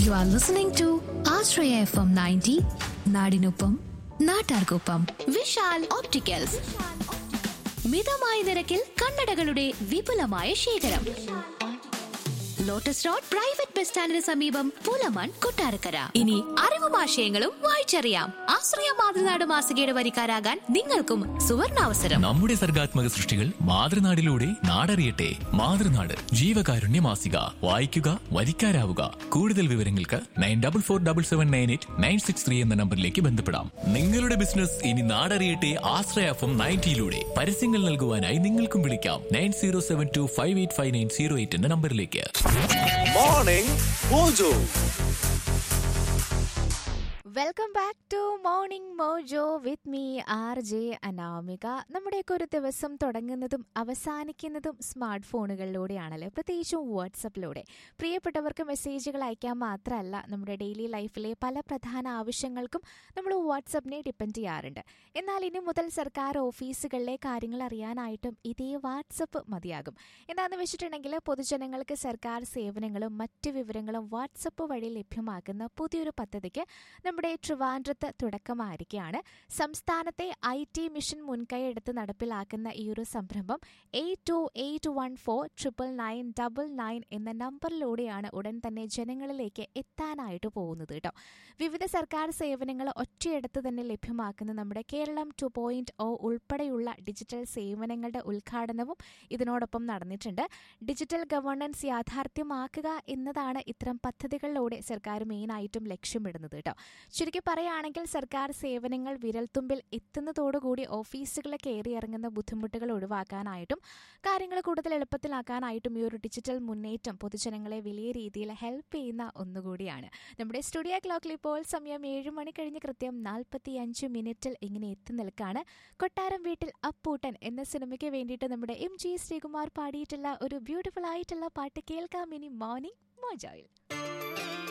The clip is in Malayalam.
U are listening to Ashraya F M ninety നാടിനൊപ്പം നാട്ടാർക്കൊപ്പം വിശാൽ ഓപ്റ്റിക്കൽസ് മിതമായ നിരക്കിൽ കണ്ണടകളുടെ വിപുലമായ ശേഖരം ലോട്ടസ് റോഡ് പ്രൈവറ്റ് ബസ് സ്റ്റാൻഡിന് സമീപം പൂലമൺ കൊട്ടാരക്കര ഇനി അറിവും ആശയങ്ങളും വായിച്ചറിയാം ആശ്രയ മാതൃനാട് മാസികയുടെ വരിക്കാരാകാൻ നിങ്ങൾക്കും സുവർണാവസരം നമ്മുടെ സർഗാത്മക സൃഷ്ടികൾ മാതൃനാടിലൂടെ നാടറിയട്ടെ മാതൃനാട് ജീവകാരുണ്യ മാസിക വായിക്കുക വരിക്കാരാവുക കൂടുതൽ വിവരങ്ങൾക്ക് nine double four double seven nine eight nine six three എന്ന നമ്പറിലേക്ക് ബന്ധപ്പെടാം നിങ്ങളുടെ ബിസിനസ് ഇനി നാടറിയട്ടെ ആശ്രയ എഫ് എം നയൻറ്റിയിലൂടെ പരസ്യങ്ങൾ നൽകുവാനായി നിങ്ങൾക്കും വിളിക്കാം nine zero seven two five eight five nine zero eight എന്ന നമ്പറിലേക്ക് morning mojo welcome back to morning mojo with me R J Anamika നമ്മുടെയൊക്കെ ഒരു ദിവസം തുടങ്ങുന്നതും അവസാനിക്കുന്നതും സ്മാർട്ട് ഫോണുകളിലൂടെയാണല്ലോ പ്രത്യേകിച്ചും വാട്സപ്പിലൂടെ പ്രിയപ്പെട്ടവർക്ക് മെസ്സേജുകൾ അയക്കാൻ മാത്രമല്ല നമ്മുടെ ഡെയിലി ലൈഫിലെ പല പ്രധാന ആവശ്യങ്ങൾക്കും നമ്മൾ വാട്സപ്പിനെ ഡിപ്പെൻഡ് ചെയ്യാറുണ്ട് എന്നാൽ ഇനി മുതൽ സർക്കാർ ഓഫീസുകളിലെ കാര്യങ്ങൾ അറിയാനായിട്ടും ഇതേ വാട്സപ്പ് മതിയാകും എന്താണെന്ന് വെച്ചിട്ടുണ്ടെങ്കിൽ പൊതുജനങ്ങൾക്ക് സർക്കാർ സേവനങ്ങളും മറ്റ് വിവരങ്ങളും വാട്സപ്പ് വഴി ലഭ്യമാക്കുന്ന പുതിയൊരു പദ്ധതിക്ക് നമ്മുടെ ട്രിവാൻഡ്രത്ത് തുടക്കമായിരിക്കുകയാണ് സംസ്ഥാനത്തെ ഐ ടി മിഷൻ മുൻകൈയെടുത്ത് നടപ്പിലാക്കുന്ന ഈ ഒരു സംരംഭം eight two eight one four triple nine double nine എന്ന നമ്പറിലൂടെയാണ് ഉടൻ തന്നെ ജനങ്ങളിലേക്ക് എത്താനായിട്ട് പോകുന്നത് കേട്ടോ വിവിധ സർക്കാർ സേവനങ്ങൾ ഒറ്റയിടത്ത് തന്നെ ലഭ്യമാക്കുന്ന നമ്മുടെ കേരളം ടു പോയിന്റ് ഒ ഉൾപ്പെടെയുള്ള ഡിജിറ്റൽ സേവനങ്ങളുടെ ഉദ്ഘാടനവും ഇതിനോടൊപ്പം നടന്നിട്ടുണ്ട് ഡിജിറ്റൽ ഗവർണൻസ് യാഥാർത്ഥ്യമാക്കുക എന്നതാണ് ഇത്തരം പദ്ധതികളിലൂടെ സർക്കാർ മെയിനായിട്ടും ലക്ഷ്യമിടുന്നത് കേട്ടോ ചുരുക്കി പറയുകയാണെങ്കിൽ സർക്കാർ സേവനങ്ങൾ വിരൽത്തുമ്പിൽ എത്തുന്നതോടുകൂടി ഓഫീസുകളെ കയറി ഇറങ്ങുന്ന ബുദ്ധിമുട്ടുകൾ ഒഴിവാക്കാനായിട്ടും കാര്യങ്ങൾ കൂടുതൽ എളുപ്പത്തിലാക്കാനായിട്ടും ഈ ഒരു ഡിജിറ്റൽ മുന്നേറ്റം പൊതുജനങ്ങളെ വലിയ രീതിയിൽ ഹെൽപ്പ് ചെയ്യുന്ന ഒന്നുകൂടിയാണ് നമ്മുടെ സ്റ്റുഡിയോ ക്ലോക്കിൽ ഇപ്പോൾ സമയം ഏഴ് മണി കഴിഞ്ഞ് കൃത്യം നാൽപ്പത്തി അഞ്ച് മിനിറ്റിൽ ഇങ്ങനെ എത്തി നിൽക്കാണ് കൊട്ടാരം വീട്ടിൽ അപ്പൂട്ടൻ എന്ന സിനിമയ്ക്ക് വേണ്ടിയിട്ട് നമ്മുടെ എം ജി ശ്രീകുമാർ പാടിയിട്ടുള്ള ഒരു ബ്യൂട്ടിഫുൾ ആയിട്ടുള്ള പാട്ട് കേൾക്കാം ഇനി മോർണിംഗ് മോജോയിൽ